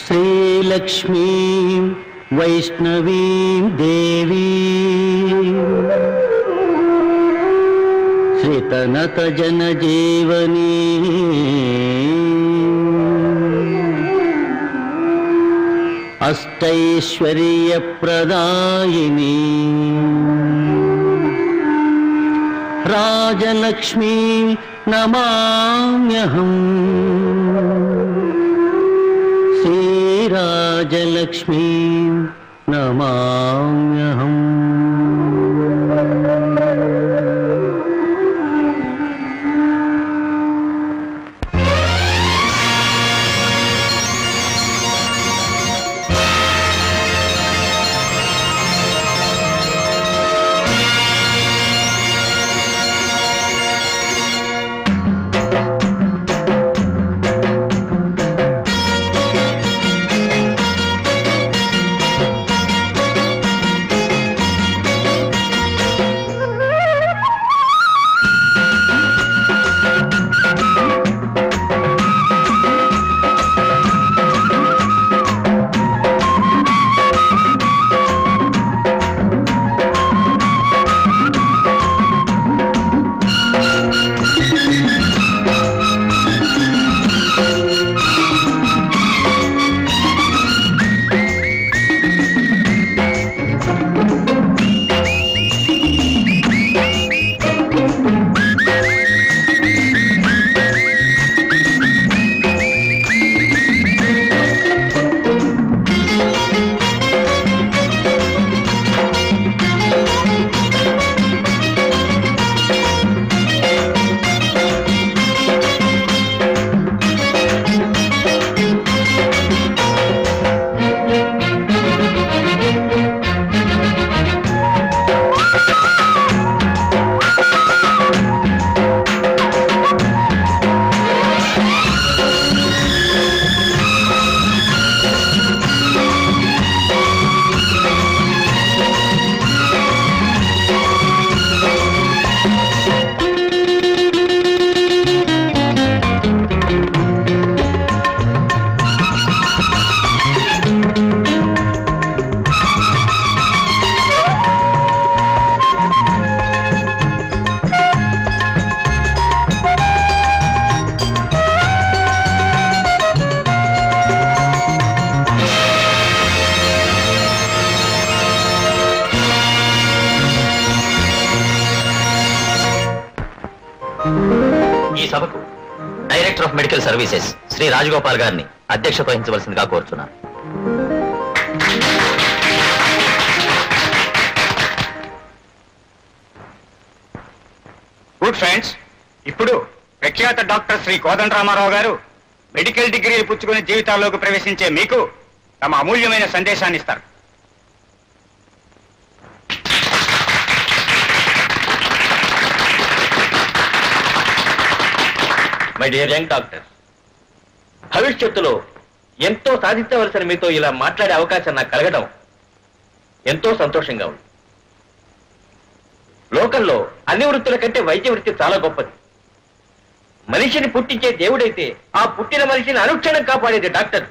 श्रीलक्ष्मीं वैष्णवीं देवी श्रितनतजनजीवनी अष्टैश्वर्यप्रदायिनी राजलक्ष्मी नमाम्यहम् श्रीराजलक्ष्मी नमाम्यहम् ఈ సభకు director of medical services Shri Rajagopal గారిని అధ్యక్షత వహించవలసిందిగా కోరుచున్నాను గుడ్ ఫ్రెండ్స్ ఇప్పుడు ప్రఖ్యాత డాక్టర్ శ్రీ కోదండరామారావు గారు మెడికల్ డిగ్రీలు పుచ్చుకుని జీవితాల్లోకి ప్రవేశించే మీకు తమ అమూల్యమైన సందేశాన్ని ఇస్తారు మై డియర్ యంగ్ డాక్టర్ భవిష్యత్తులో ఎంతో సాధించవలసిన మీతో ఇలా మాట్లాడే అవకాశం నాకు కలగడం ఎంతో సంతోషంగా ఉంది లోకంలో అన్ని వృత్తుల కంటే వైద్య వృత్తి చాలా గొప్పది మనిషిని పుట్టించే దేవుడైతే ఆ పుట్టిన మనిషిని అనుక్షణం కాపాడేది డాక్టర్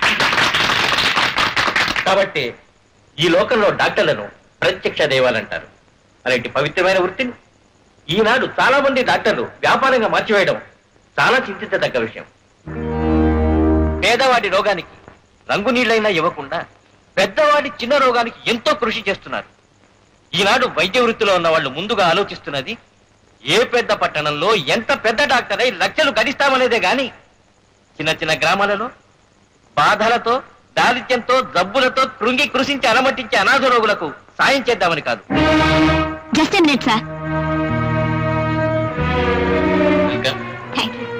కాబట్టి ఈ లోకంలో డాక్టర్లను ప్రత్యక్ష దైవాలంటారు అలాంటి పవిత్రమైన వృత్తిని ఈనాడు చాలా మంది డాక్టర్లు వ్యాపారంగా మార్చివేయడం చాలా చింతించదగ్గ విషయం పేదవాడి రోగానికి రంగు నీళ్ళైనా ఇవ్వకుండా పెద్దవాడి చిన్న రోగానికి ఎంతో కృషి చేస్తున్నారు ఈనాడు వైద్య వృత్తిలో ఉన్న వాళ్ళు ముందుగా ఆలోచిస్తున్నది ఏ పెద్ద పట్టణంలో ఎంత పెద్ద డాక్టర్ అయి లక్షలు గడిస్తామనేదే గాని చిన్న చిన్న గ్రామాలలో బాధలతో దారిద్ర్యంతో జబ్బులతో కృంగి కృషించి అలమటించే అనాథ రోగులకు సాయం చేద్దామని కాదు జస్ట్ మినిట్ సార్ ఇంకా thank you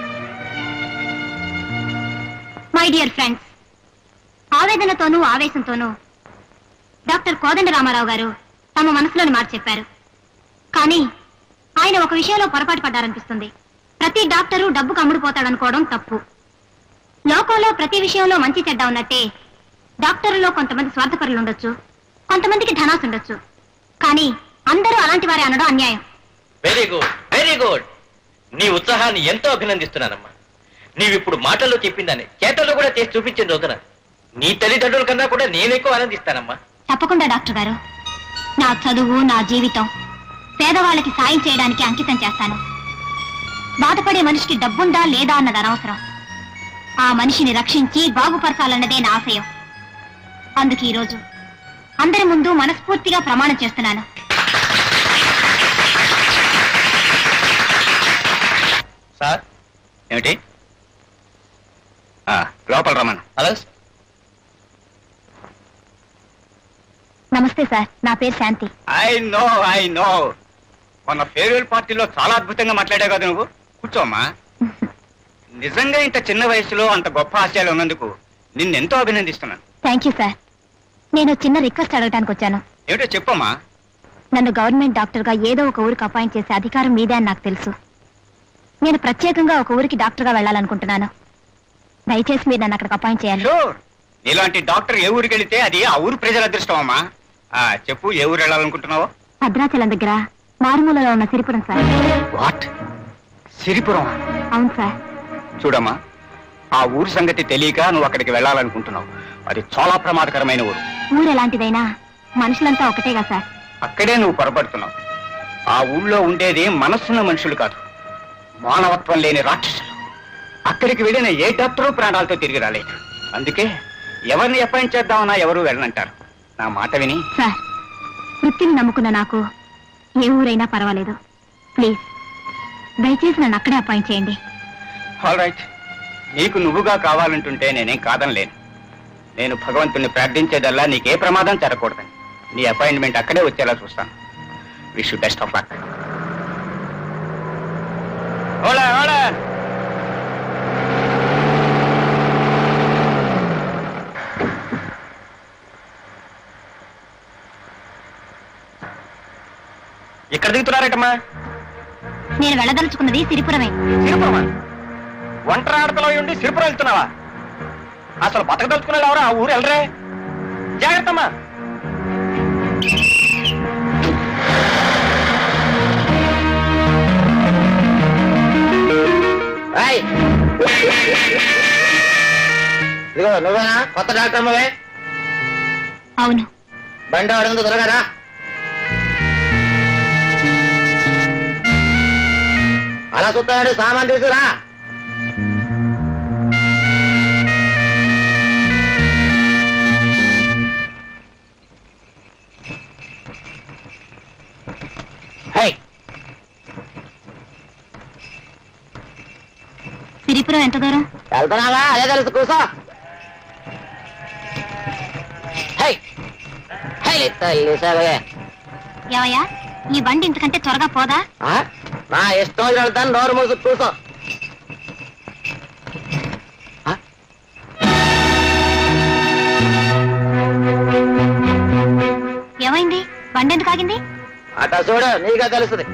my dear friends ఆవేదనతోనూ ఆవేశంతోనూ డాక్టర్ కోదండ రామారావు గారు తమ మనసులోని మాట చెప్పారు కానీ ఆయన ఒక విషయంలో పొరపాటు పడ్డారనిపిస్తుంది ప్రతి డాక్టరు డబ్బుకు అమ్ముడుపోతాడనుకోవడం తప్పు లోకంలో ప్రతి విషయంలో మంచి చెడ్డ ఉన్నట్టే డాక్టర్లలో కొంతమంది స్వార్థపరులు ఉండొచ్చు కొంతమందికి ధనాసు ఉండొచ్చు కానీ అందరూ అలాంటి వారే అనడం అన్యాయం వెరీ గుడ్ వెరీ గుడ్ నీ ఉత్సాహాన్ని ఎంతో అభినందిస్తున్నానమ్మా నీవిప్పుడు మాటల్లో చెప్పిందని చేతల్లో కూడా చేసి చూపించింది వదన నీ తల్లిదండ్రుల కన్నా కూడా నేనెక్కువ ఆనందిస్తానమ్మా తప్పకుండా డాక్టర్ గారు నా చదువు నా జీవితం పేదవాళ్ళకి సాయం చేయడానికి అంకితం చేస్తాను బాధపడే మనిషికి డబ్బుందా లేదా అన్నది అనవసరం ఆ మనిషిని రక్షించి బాగుపరచాలన్నదే నా ఆశయం అందుకు ఈరోజు అందరి ముందు మనస్ఫూర్తిగా ప్రమాణం చేస్తున్నాను సార్ ఏమిటి ఆ, లోపల రమ్మను అలాగే సార్ నమస్తే సార్ నా పేరు Shanti I know I know మొన్న ఫేర్వెల్ పార్టీలో చాలా అద్భుతంగా మాట్లాడావు కదా నువ్వు కూర్చోమ్మా నిజంగా ఇంత చిన్న వయసులో అంత గొప్ప ఆశయాలు ఉన్నందుకు నిన్నెంతో అభినందిస్తున్నాను థ్యాంక్ యూ సార్ నేను చిన్న రిక్వెస్ట్ అడగడానికి వచ్చాను ఏమిటో చెప్పమ్మా నన్ను గవర్నమెంట్ డాక్టర్గా ఏదో ఒక ఊరికి అపాయింట్ చేసే అధికారం మీదే అని నాకు తెలుసు నేను ప్రత్యేకంగా ఒక ఊరికి డాక్టర్గా వెళ్ళాలనుకుంటున్నాను దయచేసి మీరు నన్ను అక్కడికి అపాయింట్ చేయాలి షూర్ ఇలాంటి డాక్టర్ ఏ ఊరికి వెళితే అది ఆ ఊరు ప్రజల అదృష్టం అమ్మా ఆ, చెప్పు ఏ ఊరు వెళ్ళాలనుకుంటున్నావో భద్రాచలం దగ్గర మారుమూలలో ఉన్న సిరిపురం సార్ వాట్ సిరిపురం అవును సార్ చూడమ్మా ఆ ఊరు సంగతి తెలియక నువ్వు అక్కడికి వెళ్ళాలనుకుంటున్నావు అది చాలా ప్రమాదకరమైన ఊరు ఊరు ఎలాంటిదైనా మనుషులంతా ఒకటేగా సార్ అక్కడే నువ్వు పొరపడుతున్నావు ఆ ఊళ్ళో ఉండేది మనస్సున్న మనుషులు కాదు మానవత్వం లేని రాక్షసులు అక్కడికి వెళ్ళిన ఏ డాక్టరు ప్రాణాలతో తిరిగి రాలేదు అందుకే ఎవరిని అపాయింట్ చేద్దామన్నా ఎవరు వెళ్ళనంటారు నా మాట విని సార్ వృత్తిని నమ్ముకున్న నాకు ఏ ఊరైనా పర్వాలేదు ప్లీజ్ దయచేసి నన్ను అక్కడే అపాయింట్ చేయండి ఆల్ రైట్ నీకు నువ్వుగా కావాలంటుంటే నేనేం కాదనలేను నేను భగవంతుణ్ణి ప్రార్థించేదల్లా నీకే ప్రమాదం జరగకూడదని నీ అపాయింట్మెంట్ అక్కడే వచ్చేలా చూస్తాను విష్ బెస్ట్ ఆఫ్ లక్ ఓలా ఓలా ఎక్కడ దిగుతున్నారటమ్మా నేను వెళ్ళదలుచుకున్నది సిరిపురమే సిరిపురమా ఒంటరి ఆడతలో ఉండి సిరిపురం వెళ్తున్నావా అసలు బతకదలుచుకున్నాడు ఎవరా ఆ ఊరు వెళ్ళరే జాగ్రత్తమ్మా ఇదిగో నువ్వేనా కొత్త డాక్టర్ అమ్మవే అవును బండి అడుగుతుంది త్వరగా అలా చూస్తాడు సామాన్ తీసుకురా హై సిరిపురం ఎంత దూరం వెళ్తున్నావా అదే తెలుసు కూసో హై హై తల్లి సరే ఏవయ్యా ఈ బండి ఇంతకంటే త్వరగా పోదా నా ఇష్టం వచ్చి వెళ్తాను నోరు మూసు కూసో ఆ? ఏమైంది బండి ఎందుకు ఆగింది అట చూడు నీకే తెలుస్తుంది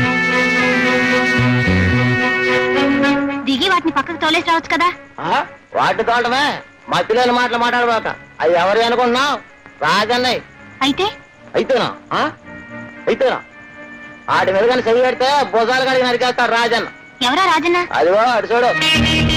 దిగి వాటిని పక్కకు తోలేసి రావచ్చు కదా ఆ? వాటి తోటమే మా పిల్లల మాటలు మాట్లాడబాక అవి ఎవరు అనుకుంటున్నావు రాజన్నయ్య అయితే అయితేనా ఆ? అయితేనా ఆడి మీద కానీ చెయ్యి పెడితే భుజాలు కడిగి నరికేస్తాడు రాజన్న ఎవరా రాజన్న అదిగో అటు చూడు